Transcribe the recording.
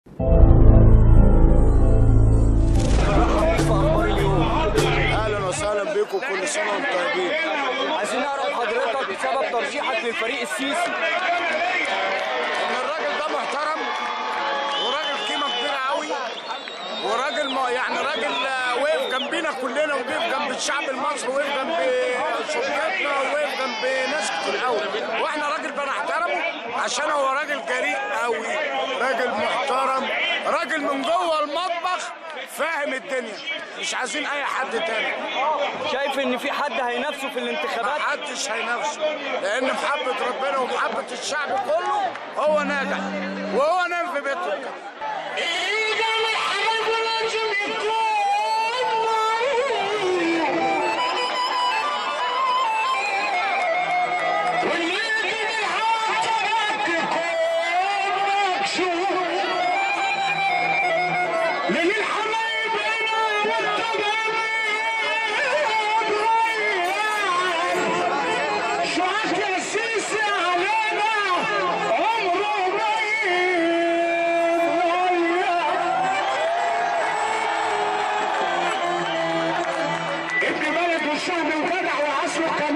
اهلا وسهلا بكم كل سنه وانتم طيبين عايزين نعرف حضرتك سبب ترشيحك للفريق السيسي ان الراجل ده محترم وراجل قيمه كبيره قوي وراجل ما يعني راجل آه، وقف جنبينا كلنا وقف جنب الشعب المصري وقف جنب شركاتنا وقف جنب ناس كتير قوي واحنا راجل بنحترمه عشان هو راجل جريء قوي راجل محترم راجل من جوه المطبخ فاهم الدنيا مش عايزين اي حد تاني شايف ان في حد هينافسه في الانتخابات محدش هينافسه لان محبه ربنا ومحبه الشعب كله هو ناجح وهو نام في بيته ابن بلد والشعب وجدع وعصره كان